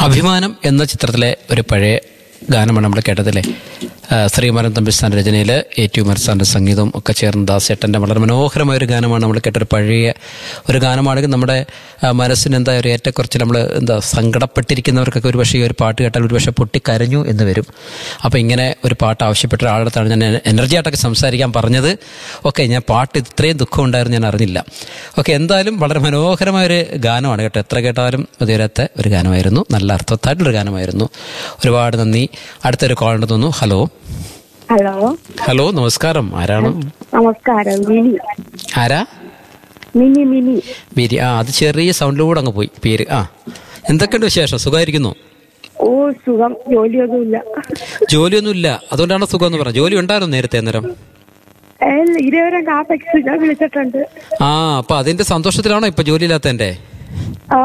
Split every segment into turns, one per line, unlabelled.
അഭിമാനം എന്ന ചിത്രത്തിലെ ഒരു പഴയ ഗാനമാണ് നമ്മൾ കേട്ടതില്ലേ ആ, ശ്രീമരൻ തമ്പിസ്ഥാൻ്റെ രചനയിൽ എ ടി ഉമർസാൻ്റെ സംഗീതവും ഒക്കെ ചേർന്ന് ദാസേട്ടൻ്റെ വളരെ മനോഹരമായ ഒരു ഗാനമാണ് നമ്മൾ കേട്ടൊരു പഴയ ഒരു ഗാനമാണെങ്കിൽ നമ്മുടെ ആ, മനസ്സിന് എന്താ ഒരു ഏറ്റക്കുറച്ചിൽ നമ്മൾ എന്താ സങ്കടപ്പെട്ടിരിക്കുന്നവർക്കൊക്കെ ഒരു പക്ഷേ ഈ ഒരു പാട്ട് കേട്ടാൽ ഒരു പക്ഷേ പൊട്ടിക്കരഞ്ഞു എന്ന് വരും അപ്പോൾ ഇങ്ങനെ ഒരു പാട്ട് ആവശ്യപ്പെട്ട ഒരാളടുത്താണ് ഞാൻ എനർജി ആയിട്ടൊക്കെ സംസാരിക്കാൻ പറഞ്ഞത് ഓക്കെ ഞാൻ പാട്ട് ഇത്രയും ദുഃഖം ഉണ്ടായിരുന്നു ഞാൻ അറിഞ്ഞില്ല ഓക്കെ എന്തായാലും വളരെ മനോഹരമായ ഒരു ഗാനമാണ് കേട്ടോ എത്ര കേട്ടാലും മതിവരാത്ത ഒരു ഗാനമായിരുന്നു നല്ല അർത്ഥവത്തായിട്ടുള്ളൊരു ഗാനമായിരുന്നു ഒരുപാട് നന്ദി അടുത്തൊരു കോൾ ഉണ്ട് തോന്നുന്നു ഹലോ
ഹലോ
ഹലോ നമസ്കാരം ആരാണ്
നമസ്കാരം മിനി
ആരാ
മിനി മിനി
ബിരി ആ അത് ചെറിയ സൗണ്ടിലൂടെ അങ്ങ് പോയി പേര് ആ എന്തൊക്കെയുണ്ട് വിശേഷം സുഖമായിരിക്കുന്നു
ഓ സുഖം ജോലിയൊന്നുമില്ല
ജോലിയൊന്നുമില്ല അതുകൊണ്ടാണ് സുഖം എന്ന് പറഞ്ഞത് ജോലി ഉണ്ടായിരുന്നു നേരത്തെ അന്നേരം
ഏ, ഇതേവരെ കാപ്പക്സ് ഞാൻ വിളിച്ചിട്ടുണ്ട്
ആ അപ്പൊ അതിന്റെ സന്തോഷത്തിലാണോ ഇപ്പൊ ജോലി ഇല്ലാത്തതിന്റെ
ആ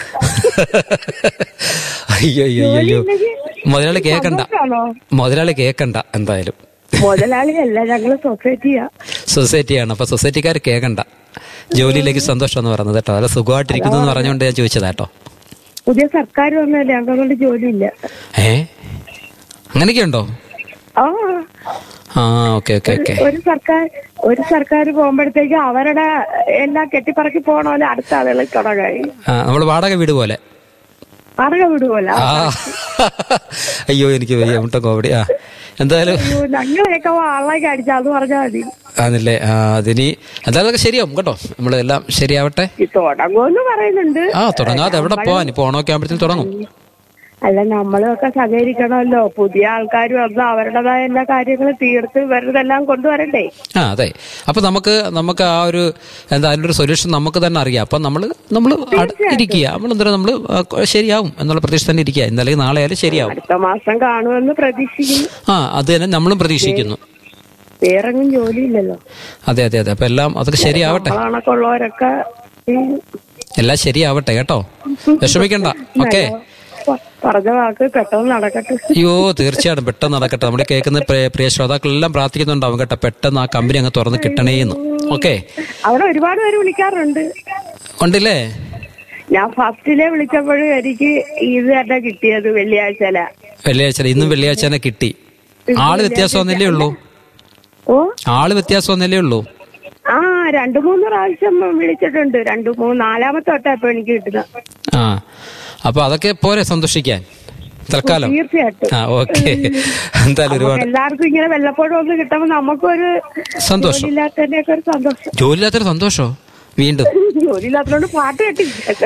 അയ്യോ അയ്യോ അയ്യോ അയ്യോ
ജോലിയില്ലെങ്കിൽ
മുതലാളി കേക്കണ്ട
സന്തോഷാണോ?
മുതലാളി കേക്കണ്ട എന്തായാലും
മുതലാളിയല്ല ഞങ്ങള് സൊസൈറ്റിയാ
സൊസൈറ്റിയാണ് അപ്പൊ സൊസൈറ്റിക്കാർ കേക്കണ്ട ജോലിയിലേക്ക് സന്തോഷം എന്ന് പറഞ്ഞത് കേട്ടോ അല്ല സുഖമായിട്ടിരിക്കുന്നു എന്ന് പറഞ്ഞുകൊണ്ട് ഞാൻ ചോദിച്ചതാ കേട്ടോ
പുതിയ സർക്കാർ വന്നല്ലേ ഞങ്ങളോട് ജോലിയില്ല
ഏ അങ്ങനെയൊക്കെ ഉണ്ടോ
ആ
ആ ഓക്കെ ഓക്കെ ഓക്കെ
ഒരു സർക്കാർ ഒരു സർക്കാർ പോകുമ്പോഴത്തേക്ക് അവരുടെ എല്ലാം കെട്ടിപ്പറക്കി പോണ അടുത്ത ആളുകൾ തുടങ്ങായി
ആ നമ്മൾ വാടക വീട് പോലെ
അറിയ വിടുവല്ല
ആ അയ്യോ എനിക്ക് വയ്യ മുട്ട കോമഡി ആ എന്തായാലും
ഞങ്ങളെയൊക്കെ ആളേക്ക് അടിച്ചാന്ന് പറഞ്ഞാൽ മതി
ആണല്ലേ ആ അതിനി എന്തായാലും അതൊക്കെ ശരിയാവും കേട്ടോ നമ്മളെല്ലാം ശരിയാവട്ടെ
ഈ തുടങ്ങുമെന്ന് പറയുന്നുണ്ട്
ആ തുടങ്ങാതെ എവിടെ പോവാൻ ഇപ്പൊ ഓണമൊക്കെ ആകുമ്പോഴത്തേക്കും തുടങ്ങും
അല്ല നമ്മളൊക്കെ സഹകരിക്കണമല്ലോ പുതിയ ആൾക്കാർ വന്ന് അവരുടേതായ എല്ലാ കാര്യങ്ങളും തീർത്ത് ഇവരുടെല്ലാം കൊണ്ടുവരണ്ടേ
ആ അതെ അപ്പൊ നമുക്ക് നമുക്ക് ആ ഒരു എന്താ അതിനൊരു സൊല്യൂഷൻ നമുക്ക് തന്നെ അറിയാം അപ്പൊ നമ്മൾ നമ്മൾ ഇരിക്കുക നമ്മൾ എന്താ നമ്മൾ ശരിയാവും എന്നുള്ള പ്രതീക്ഷ തന്നെ ഇരിക്കുക ഇന്നല്ലെങ്കിൽ നാളെ ആയാലും ശരിയാവും
അടുത്ത മാസം കാണുമെന്ന് പ്രതീക്ഷിക്കുന്നു
ആ അത് തന്നെ നമ്മളും പ്രതീക്ഷിക്കുന്നു
വേറെങ്ങും ജോലിയില്ലല്ലോ
അതെ അതെ അതെ അപ്പൊ എല്ലാം അതൊക്കെ ശരിയാവട്ടെ
നമ്മളണക്കെ ഉള്ളവരൊക്കെ ഈ
എല്ലാം ശരിയാവട്ടെ കേട്ടോ വിഷമിക്കണ്ട ഓക്കെ
പ- പറഞ്ഞ വാക്ക് പെട്ടെന്ന് നടക്കട്ടെ
അയ്യോ തീർച്ചയായിട്ടും പെട്ടെന്ന് നടക്കട്ടെ നമ്മുടെ കേൾക്കുന്ന പ്രിയ- പ്രിയ ശ്രോതാക്കളെല്ലാം പ്രാർത്ഥിക്കുന്നുണ്ടാവും കേട്ടോ പെട്ടെന്ന് ആ കമ്പനി അങ്ങ് തുറന്ന് കിട്ടണേന്ന് ഓക്കെ
അവിടെ ഒരുപാട് പേര് വിളിക്കാറുണ്ട്
ഉണ്ടല്ലേ
ഞാൻ ഫസ്റ്റിലെ വിളിച്ചപ്പോഴും എനിക്ക് ഇത് തന്നെ കിട്ടിയത് വെള്ളിയാഴ്ചല
വെള്ളിയാഴ്ച ഇന്നും വെള്ളിയാഴ്ച തന്നെ കിട്ടി ആള് വ്യത്യാസം ഒന്നല്ലേ ഉള്ളൂ
ഓ
ആള് വ്യത്യാസം ഒന്നല്ലേ ഉള്ളൂ
ആ രണ്ടു മൂന്ന് പ്രാവശ്യം വിളിച്ചിട്ടുണ്ട് രണ്ടു മൂന്ന് നാലാമത്തെ തൊട്ടാ ഇപ്പൊ എനിക്ക് കിട്ടുന്നത്
ആ അപ്പൊ അതൊക്കെ പോരെ സന്തോഷിക്കാൻ തൽക്കാലം
തീർച്ചയായിട്ടും
ആ ഓക്കെ എന്തായാലും ഒരുപാട്
നമുക്ക് എല്ലാവർക്കും ഇങ്ങനെ വല്ലപ്പോഴും ഒന്ന് കിട്ടുമ്പോ നമുക്കൊരു
സന്തോഷം
ജോലിയില്ലാത്തതിന്റെ ഒക്കെ ഒരു സന്തോഷം
ജോലിയില്ലാത്തൊരു സന്തോഷോ വീണ്ടും
ജോലിയില്ലാത്തതുകൊണ്ട് പാട്ട് കേട്ടി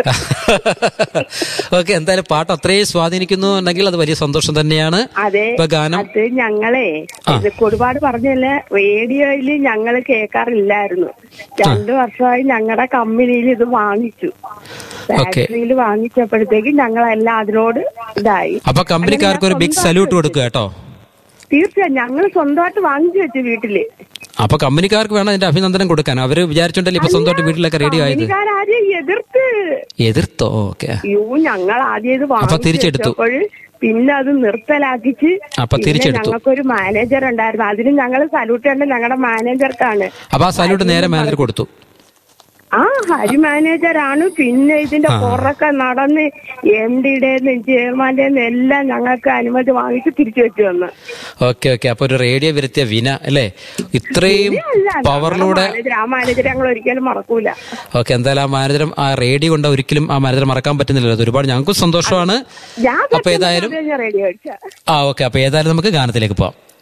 ഓക്കെ എന്തായാലും പാട്ട് അത്രയും സ്വാധീനിക്കുന്നു എന്നുണ്ടെങ്കിൽ അത് വലിയ സന്തോഷം തന്നെയാണ്
അതെ
ഇപ്പൊ ഗാനം
അത് ഞങ്ങളെ ഇത് ഒരുപാട് പറഞ്ഞല്ലേ റേഡിയോയിൽ ഞങ്ങൾ കേൾക്കാറില്ലായിരുന്നു രണ്ടു വർഷമായി ഞങ്ങളുടെ കമ്പനിയിൽ ഇത് വാങ്ങിച്ചു
ഓക്കെ
ഫാക്ടറിയിൽ വാങ്ങിച്ചപ്പോഴത്തേക്ക് ഞങ്ങളെല്ലാം അതിനോട് ഇതായി
അപ്പൊ കമ്പനിക്കാർക്ക് ഒരു ബിഗ് സല്യൂട്ട് കൊടുക്കുക കേട്ടോ
തീർച്ചയായും ഞങ്ങൾ സ്വന്തമായിട്ട് വാങ്ങിച്ചു വെച്ചു വീട്ടില്
അപ്പൊ കമ്പനിക്കാർക്ക് വേണം അതിന്റെ അഭിനന്ദനം കൊടുക്കാൻ അവര് വിചാരിച്ചോണ്ടല്ലേ ഇപ്പൊ സ്വന്തമായിട്ട് വീട്ടിലൊക്കെ റെഡി ആയത്
കമ്പനിക്കാരും എതിർത്ത്
എതിർത്തോ ഓക്കെ
യോ ഞങ്ങൾ ആദ്യം ഇത്
അപ്പൊ
വാങ്ങിച്ചു
തിരിച്ചെടുത്തു.
വെച്ചപ്പോൾ പിന്നെ അത് നിർത്തലാക്കിച്ച്
അപ്പൊ
പിന്നെ
തിരിച്ചെടുത്തു.
ഞങ്ങൾക്കൊരു മാനേജർ ഉണ്ടായിരുന്നു അതിന് ഞങ്ങൾ സല്യൂട്ട് ചെയ്യേണ്ടത് ഞങ്ങളുടെ മാനേജർക്കാണ്
അപ്പൊ ആ സല്യൂട്ട് നേരെ മാനേജർ കൊടുത്തു
ആ ഹരി മാനേജറാണ് പിന്നെ ഇതിന്റെ പുറക്കെ നടന്ന് എം ഡിയുടെ ചെയർമാന്റെ എല്ലാം ഞങ്ങൾക്ക് അനുമതി വാങ്ങിച്ച് തിരിച്ചു വെച്ചു വന്ന്
ഓക്കെ ഓക്കെ അപ്പൊ ഒരു റേഡിയോ വരുത്തിയ വിന അല്ലേ ഇത്രയും പവറിലൂടെ
മാനേജർ ആ മാനേജർ ഞങ്ങൾ ഒരിക്കലും മറക്കൂല
ഓക്കെ എന്തായാലും ആ മാനേജരം ആ റേഡിയോ കൊണ്ട് ഒരിക്കലും ആ മാനേജർ മറക്കാൻ പറ്റുന്നില്ലല്ലോ അത് ഒരുപാട് ഞങ്ങൾക്കും സന്തോഷമാണ്
ഞാൻ
അപ്പൊ ഏതായാലും
റേഡിയോ അടിച്ച
ആ ഓക്കെ അപ്പൊ ഏതായാലും നമുക്ക് ഗാനത്തിലേക്ക് പോവാം